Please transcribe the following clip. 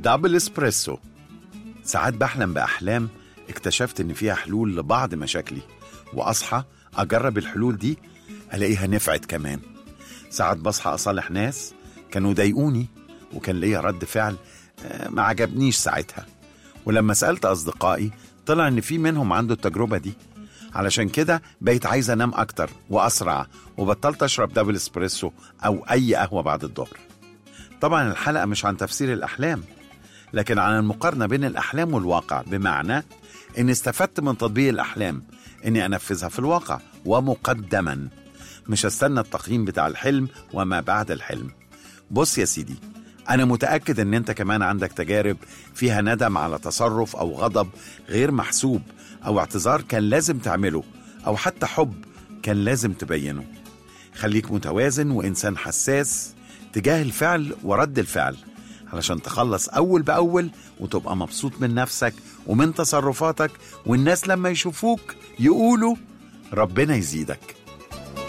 دبل اسبريسو ساعات بحلم بأحلام اكتشفت إن فيها حلول لبعض مشاكلي وأصحى أجرب الحلول دي ألاقيها نفعت كمان ساعات بصحى أصالح ناس كانوا ضايقوني وكان ليا رد فعل آه، ما عجبنيش ساعتها ولما سألت أصدقائي طلع إن في منهم عنده التجربة دي علشان كده بقيت عايز أنام أكتر وأسرع وبطلت أشرب دبل اسبريسو أو أي قهوة بعد الظهر طبعا الحلقة مش عن تفسير الأحلام لكن عن المقارنة بين الأحلام والواقع بمعنى إن استفدت من تطبيق الأحلام إني أنفذها في الواقع ومقدما مش استنى التقييم بتاع الحلم وما بعد الحلم بص يا سيدي أنا متأكد إن أنت كمان عندك تجارب فيها ندم على تصرف أو غضب غير محسوب أو اعتذار كان لازم تعمله أو حتى حب كان لازم تبينه خليك متوازن وإنسان حساس تجاه الفعل ورد الفعل علشان تخلص أول بأول وتبقى مبسوط من نفسك ومن تصرفاتك والناس لما يشوفوك يقولوا ربنا يزيدك